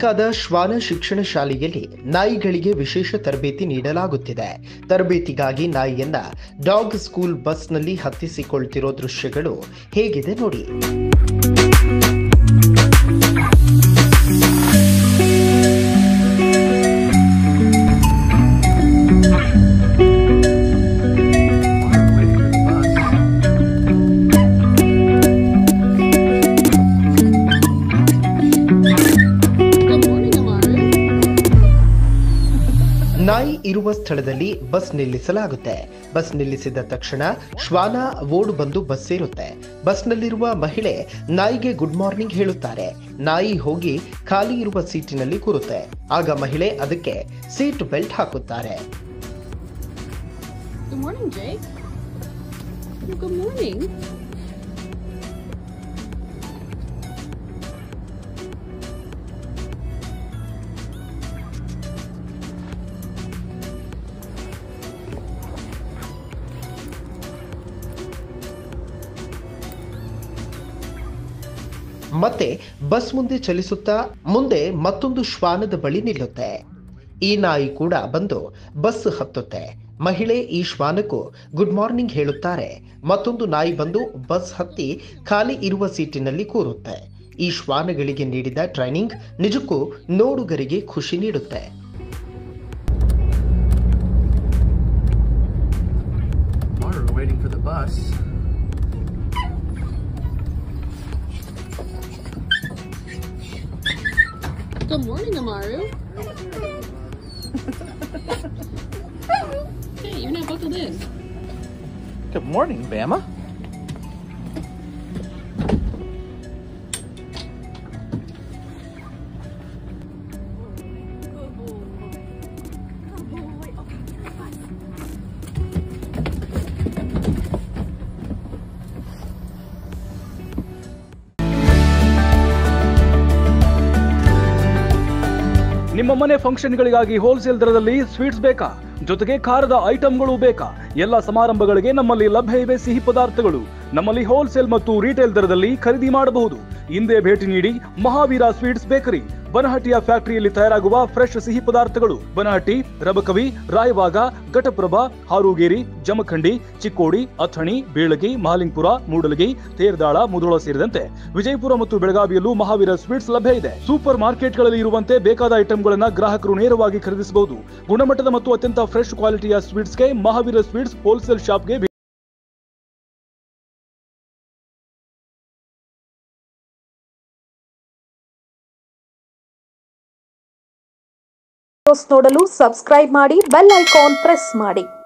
ಅಮೆರಿಕದ ಶ್ವಾನ ಶಿಕ್ಷಣ ಶಾಲೆಯಲ್ಲಿ ನಾಯಿಗಳಿಗೆ ವಿಶೇಷ ತರಬೇತಿ ನೀಡಲಾಗುತ್ತಿದೆ ತರಬೇತಿಗಾಗಿ ನಾಯಿಯನ್ನ ಡಾಗ್ ಸ್ಕೂಲ್ ಬಸ್ನಲ್ಲಿ ಹತ್ತಿಸಿಕೊಳ್ತಿರೋ ದೃಶ್ಯಗಳು ಹೇಗಿದೆ ನೋಡಿ Good morning, Amaru. ನಾಯಿ ಇರುವ ಸ್ಥಳದಲ್ಲಿ ಬಸ್ ನಿಲ್ಲಿಸಲಾಗುತ್ತೆ ಬಸ್ ನಿಲ್ಲಿಸಿದ ತಕ್ಷಣ ಶ್ವಾನ ಓಡ್ ಬಂದು ಬಸ್ ಸೇರುತ್ತೆ ಬಸ್ನಲ್ಲಿರುವ ಮಹಿಳೆ ನಾಯಿಗೆ ಗುಡ್ ಮಾರ್ನಿಂಗ್ ಹೇಳುತ್ತಾರೆ ನಾಯಿ ಹೋಗಿ ಖಾಲಿ ಇರುವ ಸೀಟಿನಲ್ಲಿ ಕೂರುತ್ತೆ ಆಗ ಮಹಿಳೆ ಅದಕ್ಕೆ ಸೀಟ್ ಬೆಲ್ಟ್ ಹಾಕುತ್ತಾರೆ Good morning, Jake. Well, good morning. ಮತ್ತೆ ಬಸ್ ಮುಂದೆ ಚಲಿಸುತ್ತಾ ಮುಂದೆ ಮತ್ತೊಂದು ಶ್ವಾನದ ಬಳಿ ನಿಲ್ಲುತ್ತೆ ಈ ನಾಯಿ ಕೂಡ ಬಂದು ಬಸ್ ಹತ್ತುತ್ತೆ ಮಹಿಳೆ ಈ ಶ್ವಾನಕ್ಕೂ ಗುಡ್ ಮಾರ್ನಿಂಗ್ ಹೇಳುತ್ತಾರೆ ಮತ್ತೊಂದು ನಾಯಿ ಬಂದು ಬಸ್ ಹತ್ತಿ ಖಾಲಿ ಇರುವ ಸೀಟಿನಲ್ಲಿ ಕೂರುತ್ತೆ ಈ ಶ್ವಾನಗಳಿಗೆ ನೀಡಿದ ಟ್ರೈನಿಂಗ್ ನಿಜಕ್ಕೂ ನೋಡುಗರಿಗೆ ಖುಷಿ ನೀಡುತ್ತೆ Water, we're waiting for the bus. Good morning, Amaru. hey, you're not buckled in. Good morning, Bama. ನಿಮ್ಮ ಮನೆ ಫಂಕ್ಷನ್ಗಳಿಗಾಗಿ ಹೋಲ್ಸೇಲ್ ದರದಲ್ಲಿ ಸ್ವೀಟ್ಸ್ ಬೇಕಾ ಜೊತೆಗೆ ಖಾರದ ಐಟಂಗಳು ಬೇಕಾ ಎಲ್ಲ ಸಮಾರಂಭಗಳಿಗೆ ನಮ್ಮಲ್ಲಿ ಲಭ್ಯ ಇವೆ ಸಿಹಿ ಪದಾರ್ಥಗಳು ನಮ್ಮಲ್ಲಿ ಹೋಲ್ಸೇಲ್ ಮತ್ತು ರಿಟೇಲ್ ದರದಲ್ಲಿ ಖರೀದಿ ಮಾಡಬಹುದು ಹಿಂದೆ ಭೇಟಿ ನೀಡಿ ಮಹಾವೀರ ಸ್ವೀಟ್ಸ್ ಬೇಕರಿ ಬನಹಟ್ಟಿಯ ಫ್ಯಾಕ್ಟರಿಯಲ್ಲಿ ತಯಾರಾಗುವ ಫ್ರೆಶ್ ಸಿಹಿ ಪದಾರ್ಥಗಳು ಬನಹಟ್ಟಿ ರಬಕವಿ ರಾಯವಾಗ ಘಟಪ್ರಭಾ ಹಾರೂಗೇರಿ ಜಮಖಂಡಿ ಚಿಕ್ಕೋಡಿ ಅಥಣಿ ಬೀಳಗಿ ಮಹಾಲಿಂಗ್ಪುರ ಮೂಡಲಗಿ ತೇರ್ದಾಳ ಮುಧೋಳ ಸೇರಿದಂತೆ ವಿಜಯಪುರ ಮತ್ತು ಬೆಳಗಾವಿಯಲ್ಲೂ ಮಹಾವೀರ ಸ್ವೀಟ್ಸ್ ಲಭ್ಯ ಇದೆ ಸೂಪರ್ ಮಾರ್ಕೆಟ್ಗಳಲ್ಲಿ ಇರುವಂತೆ ಬೇಕಾದ ಐಟಂಗಳನ್ನ ಗ್ರಾಹಕರು ನೇರವಾಗಿ ಖರೀದಿಸಬಹುದು ಗುಣಮಟ್ಟದ ಮತ್ತು ಅತ್ಯಂತ ಫ್ರೆಶ್ ಕ್ವಾಲಿಟಿಯ ಸ್ವೀಟ್ಸ್ಗೆ ಮಹಾವೀರ ಸ್ವೀಟ್ಸ್ ಹೋಲ್ಸೇಲ್ ಶಾಪ್ಗೆ ಭೇಟಿ ವಿಡಿಯೋಸ್ ನೋಡಲು ಸಬ್ಸ್ಕ್ರೈಬ್ ಮಾಡಿ ಬೆಲ್ ಐಕಾನ್ ಪ್ರೆಸ್ ಮಾಡಿ